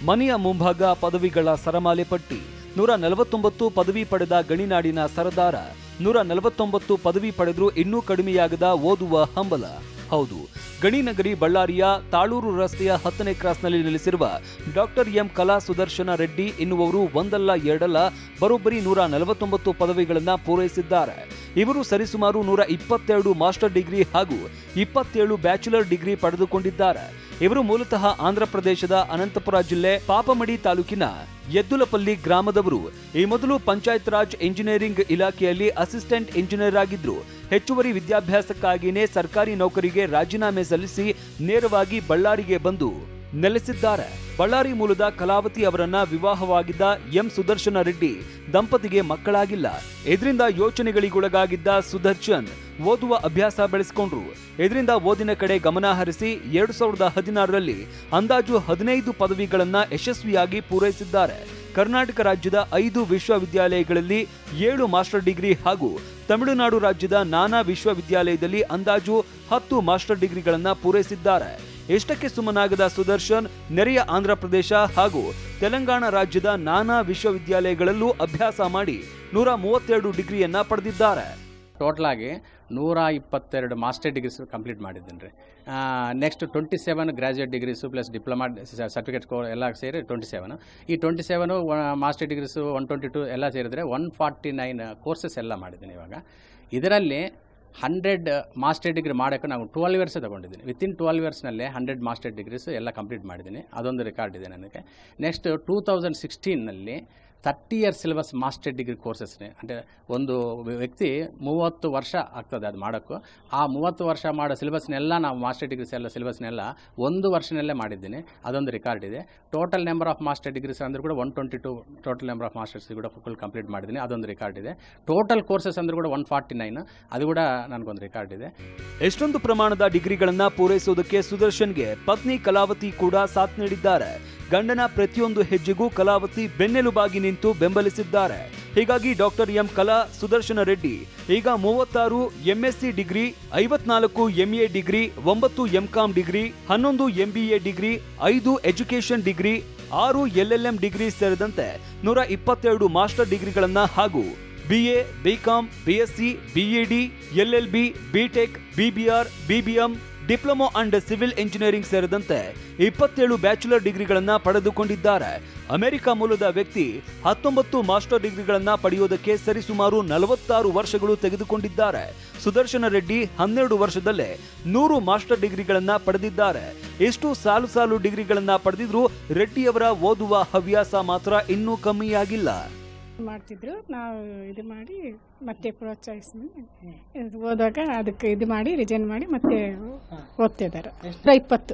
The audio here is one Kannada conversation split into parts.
ಮನೆಯ ಮುಂಭಾಗ ಪದವಿಗಳ ಸರಮಾಲೆ ಪಟ್ಟಿ ನೂರ ನಲವತ್ತೊಂಬತ್ತು ಪದವಿ ಪಡೆದ ಗಣಿನಾಡಿನ ಸರದಾರ ನೂರ ನಲವತ್ತೊಂಬತ್ತು ಪದವಿ ಪಡೆದ್ರೂ ಇನ್ನೂ ಕಡಿಮೆಯಾಗದ ಓದುವ ಹಂಬಲ ಹೌದು ಗಣಿನಗರಿ ಬಳ್ಳಾರಿಯ ತಾಳೂರು ರಸ್ತೆಯ ಹತ್ತನೇ ಕ್ರಾಸ್ನಲ್ಲಿ ನೆಲೆಸಿರುವ ಡಾಕ್ಟರ್ ಎಂ ಕಲಾ ಸುದರ್ಶನ ರೆಡ್ಡಿ ಎನ್ನುವವರು ಒಂದಲ್ಲ ಎರಡಲ್ಲ ಬರೋಬ್ಬರಿ ನೂರ ನಲವತ್ತೊಂಬತ್ತು ಪದವಿಗಳನ್ನ ಪೂರೈಸಿದ್ದಾರೆ ಇವರು ಸರಿಸುಮಾರು ನೂರ ಇಪ್ಪತ್ತೆರಡು ಮಾಸ್ಟರ್ ಡಿಗ್ರಿ ಹಾಗೂ ಇಪ್ಪತ್ತೇಳು ಬ್ಯಾಚುಲರ್ ಡಿಗ್ರಿ ಪಡೆದುಕೊಂಡಿದ್ದಾರೆ ಇವರು ಮೂಲತಃ ಆಂಧ್ರ ಪ್ರದೇಶದ ಅನಂತಪುರ ಜಿಲ್ಲೆ ಪಾಪಮಡಿ ತಾಲೂಕಿನ ಯದ್ದುಲಪಲ್ಲಿ ಗ್ರಾಮದವರು ಈ ಮೊದಲು ಪಂಚಾಯತ್ ರಾಜ್ ಇಂಜಿನಿಯರಿಂಗ್ ಇಲಾಖೆಯಲ್ಲಿ ಅಸಿಸ್ಟೆಂಟ್ ಇಂಜಿನಿಯರ್ ಆಗಿದ್ರು ಹೆಚ್ಚುವರಿ ವಿದ್ಯಾಭ್ಯಾಸಕ್ಕಾಗಿಯೇ ಸರ್ಕಾರಿ ನೌಕರಿಗೆ ರಾಜೀನಾಮೆ ಸಲ್ಲಿಸಿ ನೇರವಾಗಿ ಬಳ್ಳಾರಿಗೆ ಬಂದು ನೆಲೆಸಿದ್ದಾರೆ ಬಳ್ಳಾರಿ ಮೂಲದ ಕಲಾವತಿ ಅವರನ್ನ ವಿವಾಹವಾಗಿದ್ದ ಎಂ ಸುದರ್ಶನ ರೆಡ್ಡಿ ದಂಪತಿಗೆ ಮಕ್ಕಳಾಗಿಲ್ಲ ಇದರಿಂದ ಯೋಚನೆಗಳಿಗೊಳಗಾಗಿದ್ದ ಸುದರ್ಶನ್ ಓದುವ ಅಭ್ಯಾಸ ಬೆಳೆಸಿಕೊಂಡ್ರು ಇದರಿಂದ ಓದಿನ ಕಡೆ ಗಮನ ಹರಿಸಿ ಎರಡು ಸಾವಿರದ ಹದಿನಾರರಲ್ಲಿ ಅಂದಾಜು ಹದಿನೈದು ಪದವಿಗಳನ್ನ ಯಶಸ್ವಿಯಾಗಿ ಪೂರೈಸಿದ್ದಾರೆ ಕರ್ನಾಟಕ ರಾಜ್ಯದ ಐದು ವಿಶ್ವವಿದ್ಯಾಲಯಗಳಲ್ಲಿ ಏಳು ಮಾಸ್ಟರ್ ಡಿಗ್ರಿ ಹಾಗೂ ತಮಿಳುನಾಡು ರಾಜ್ಯದ ನಾನಾ ವಿಶ್ವವಿದ್ಯಾಲಯದಲ್ಲಿ ಅಂದಾಜು ಹತ್ತು ಮಾಸ್ಟರ್ ಡಿಗ್ರಿಗಳನ್ನ ಪೂರೈಸಿದ್ದಾರೆ ಇಷ್ಟಕ್ಕೆ ಸುಮ್ಮನಾಗದ ಸುದರ್ಶನ್ ನೆರೆಯ ಆಂಧ್ರ ಪ್ರದೇಶ ಹಾಗೂ ತೆಲಂಗಾಣ ರಾಜ್ಯದ ನಾನಾ ವಿಶ್ವವಿದ್ಯಾಲಯಗಳಲ್ಲೂ ಅಭ್ಯಾಸ ಮಾಡಿ ನೂರ ಮೂವತ್ತೆರಡು ಡಿಗ್ರಿಯನ್ನ ಪಡೆದಿದ್ದಾರೆ ಟೋಟಲ್ ಆಗಿ ನೂರ ಇಪ್ಪತ್ತೆರಡು ಮಾಸ್ಟರ್ ಡಿಗ್ರೀಸ್ ಕಂಪ್ಲೀಟ್ ಮಾಡಿದ್ದೀನಿ ರೀ next twenty seven graduate degrees plus diploma certificate ಕೋ ಎಲ್ಲ ಸೇರಿ ಟ್ವೆಂಟಿ ಸೆವೆನ್ ಈ twenty seven master degrees one twenty two ಎಲ್ಲ ಸೇರಿದ್ರೆ ಒನ್ ಫಾರ್ಟಿ ನೈನ್ ಕೋರ್ಸಸ್ ಎಲ್ಲ ಮಾಡಿದ್ದೀನಿ ಇವಾಗ ಇದರಲ್ಲಿ ಹಂಡ್ರೆಡ್ ಮಾಸ್ಟರ್ ಡಿಗ್ರಿ ಮಾಡೋಕ್ಕೆ ನಾವು ಟ್ವೆಲ್ವ್ ಇಯರ್ಸ್ ತೊಗೊಂಡಿದ್ದೀನಿ ವಿತಿನ್ ಟ್ವೆಲ್ವ್ ಇಯರ್ಸ್ನಲ್ಲೇ ಹಂಡ್ರೆಡ್ ಮಾಸ್ಟರ್ ಡಿಗ್ರೀಸು ಎಲ್ಲ ಕಂಪ್ಲೀಟ್ ಮಾಡಿದ್ದೀನಿ ಅದೊಂದು ರೆಕಾರ್ಡ್ ಇದೆ ನನಗೆ ನೆಕ್ಸ್ಟ್ ಟೂ ತೌಸಂಡ್ ಸಿಕ್ಸ್ಟೀನಲ್ಲಿ thirty years syllabus master degree ಕೋರ್ಸಸ್ನೇ ಅಂದರೆ ಒಂದು ವ್ಯಕ್ತಿ ಮೂವತ್ತು ವರ್ಷ ಆಗ್ತದೆ ಅದು ಮಾಡೋಕ್ಕೂ ಆ ಮೂವತ್ತು ವರ್ಷ ಮಾಡೋ ಸಿಲೆಬಸ್ನೆಲ್ಲ ನಾವು ಮಾಸ್ಟರ್ ಡಿಗ್ರೀಸ್ ಎಲ್ಲ ಸಿಲೆಬಸ್ನೆಲ್ಲ ಒಂದು ವರ್ಷನಲ್ಲೇ ಮಾಡಿದ್ದೀನಿ ಅದೊಂದು ರೆಕಾರ್ಡ್ ಇದೆ total number of master degrees ಅಂದ್ರೆ ಕೂಡ one twenty two total number of masters ಕೂಡ ಫುಲ್ ಕಂಪ್ಲೀಟ್ ಮಾಡಿದ್ದೀನಿ ಅದೊಂದು ರೆಕಾರ್ಡ್ ಇದೆ ಟೋಟಲ್ ಕೋರ್ಸಸ್ ಅಂದ್ರೆ ಕೂಡ ಒನ್ ಫಾರ್ಟಿ ನೈನ್ ಅದು ಕೂಡ ನನಗೊಂದು ರೆಕಾರ್ಡ್ ಇದೆ ಎಷ್ಟೊಂದು ಪ್ರಮಾಣದ ಡಿಗ್ರಿಗಳನ್ನ ಪೂರೈಸೋದಕ್ಕೆ ಸುದರ್ಶನ್ಗೆ ಪತ್ನಿ ಕಲಾವತಿ ಕೂಡ ಸಾಥ್ ನೀಡಿದ್ದಾರೆ ಗಂಡನ ಪ್ರತಿಯೊಂದು ಹೆಜ್ಜೆಗೂ ಕಲಾವತಿ ಬೆನ್ನೆಲುಬಾಗಿ ನಿಂತು ಬೆಂಬಲಿಸಿದ್ದಾರೆ ಹೀಗಾಗಿ ಡಾಕ್ಟರ್ ಎಂ ಕಲಾ ಸುದರ್ಶನ ರೆಡ್ಡಿ ಈಗ ಮೂವತ್ತಾರು ಎಂಎಸ್ಸಿ ಡಿಗ್ರಿ ಐವತ್ನಾಲ್ಕು ಎಂಎ ಡಿಗ್ರಿ ಒಂಬತ್ತು ಎಂಕಾಂ ಡಿಗ್ರಿ ಹನ್ನೊಂದು ಎಂಬಿಎ ಡಿಗ್ರಿ ಐದು ಎಜುಕೇಷನ್ ಡಿಗ್ರಿ ಆರು ಎಲ್ಎಲ್ಎಂ ಡಿಗ್ರಿ ಸೇರಿದಂತೆ ನೂರ ಇಪ್ಪತ್ತೆರಡು ಮಾಸ್ಟರ್ ಡಿಗ್ರಿಗಳನ್ನ ಹಾಗೂ BA BCom BSc BEd LLB BTech BBR BBM diploma and civil engineering ಸೇರಿದಂತೆ ಇಪ್ಪತ್ತೇಳು ಬ್ಯಾಚುಲರ್ ಡಿಗ್ರಿಗಳನ್ನ ಪಡೆದುಕೊಂಡಿದ್ದಾರೆ ಅಮೆರಿಕ ಮೂಲದ ವ್ಯಕ್ತಿ ಹತ್ತೊಂಬತ್ತು ಮಾಸ್ಟರ್ ಡಿಗ್ರಿಗಳನ್ನ ಪಡೆಯೋದಕ್ಕೆ ಸರಿಸುಮಾರು ನಲವತ್ತಾರು ವರ್ಷಗಳು ತೆಗೆದುಕೊಂಡಿದ್ದಾರೆ ಸುದರ್ಶನ ರೆಡ್ಡಿ ಹನ್ನೆರಡು ವರ್ಷದಲ್ಲೇ ನೂರು ಮಾಸ್ಟರ್ ಡಿಗ್ರಿಗಳನ್ನ ಪಡೆದಿದ್ದಾರೆ ಇಷ್ಟು ಸಾಲು ಸಾಲು ಡಿಗ್ರಿಗಳನ್ನ ಪಡೆದಿದ್ರು ರೆಡ್ಡಿಯವರ ಓದುವ ಹವ್ಯಾಸ ಮಾತ್ರ ಇನ್ನೂ ಕಮ್ಮಿಯಾಗಿಲ್ಲ ಮಾಡ್ತಿದ್ರು ನಾವು ಇದು ಮಾಡಿ ಮತ್ತೆ ಪ್ರೋತ್ಸಾಹಿಸಿ ಇದು ಓದುವಾಗ ಅದಕ್ಕೆ ಇದು ಮಾಡಿ ರಿಜನ್ ಮಾಡಿ ಮತ್ತೆ ಓದ್ತಿದ್ದಾರೆ ನೂರ ಇಪ್ಪತ್ತು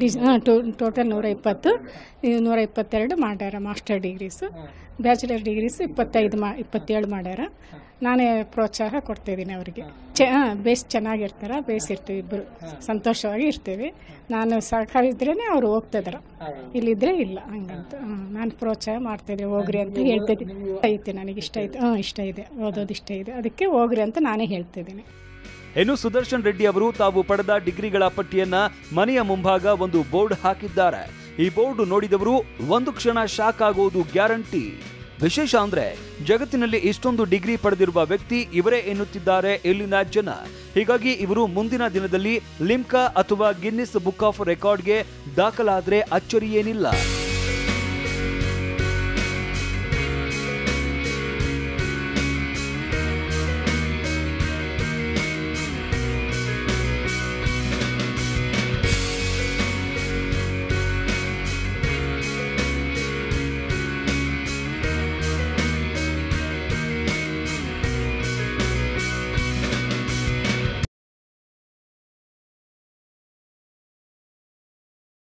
ಟೋಟಲ್ ನೂರ ಇಪ್ಪತ್ತು ಈ ನೂರ ಇಪ್ಪತ್ತೆರಡು ಮಾಡ್ಯಾರ ಮಾಸ್ಟರ್ ಡಿಗ್ರೀಸು ಬ್ಯಾಚುಲರ್ ಡಿಗ್ರೀಸ್ ಇಪ್ಪತ್ತೈದು ಮಾ ಇಪ್ಪತ್ತೇಳು ಮಾಡ್ಯಾರ ನಾನೇ ಪ್ರೋತ್ಸಾಹ ಕೊಡ್ತಾಯಿದ್ದೀನಿ ಅವರಿಗೆ ಚ ಬೇಸ್ ಚೆನ್ನಾಗಿರ್ತಾರೆ ಬೇಸ್ ಇರ್ತೀವಿ ಇಬ್ಬರು ಸಂತೋಷವಾಗಿ ಇರ್ತೀವಿ ನಾನು ಸಹಕರಿಸಿದ್ರೇ ಅವ್ರು ಹೋಗ್ತಿದಾರೆ ಇಲ್ಲಿದ್ರೆ ಇಲ್ಲ ಹಂಗಂತ ಹ್ಮ್. ನಾನು ಪ್ರೋತ್ಸಾಹ ಮಾಡ್ತಾಯಿದ್ದೆ ಹೋಗ್ರಿ ಅಂತ ಹೇಳ್ತಿದ್ದೀನಿ ಐತೆ ನನಗೆ ಇಷ್ಟ ಐತೆ ಹಾಂ ಇಷ್ಟ ಇದೆ ಓದೋದು ಇಷ್ಟ ಇದೆ ಅದಕ್ಕೆ ಹೋಗ್ರಿ ಅಂತ ನಾನೇ ಹೇಳ್ತಿದ್ದೀನಿ ಇನ್ನು ಸುದರ್ಶನ್ ರೆಡ್ಡಿ ಅವರು ತಾವು ಪಡೆದ ಡಿಗ್ರಿಗಳ ಪಟ್ಟಿಯನ್ನ ಮನೆಯ ಮುಂಭಾಗ ಒಂದು ಬೋರ್ಡ್ ಹಾಕಿದ್ದಾರೆ ಈ ಬೋರ್ಡ್ ನೋಡಿದವರು ಒಂದು ಕ್ಷಣ ಶಾಕ್ ಆಗುವುದು ಗ್ಯಾರಂಟಿ ವಿಶೇಷ ಅಂದ್ರೆ ಜಗತ್ತಿನಲ್ಲಿ ಇಷ್ಟೊಂದು ಡಿಗ್ರಿ ಪಡೆದಿರುವ ವ್ಯಕ್ತಿ ಇವರೇ ಎನ್ನುತ್ತಿದ್ದಾರೆ ಇಲ್ಲಿನ ಜನ ಹೀಗಾಗಿ ಇವರು ಮುಂದಿನ ದಿನದಲ್ಲಿ ಲಿಮ್ಕಾ ಅಥವಾ ಗಿನ್ನಿಸ್ ಬುಕ್ ಆಫ್ ರೆಕಾರ್ಡ್ಗೆ ದಾಖಲಾದ್ರೆ ಅಚ್ಚರಿಯೇನಿಲ್ಲ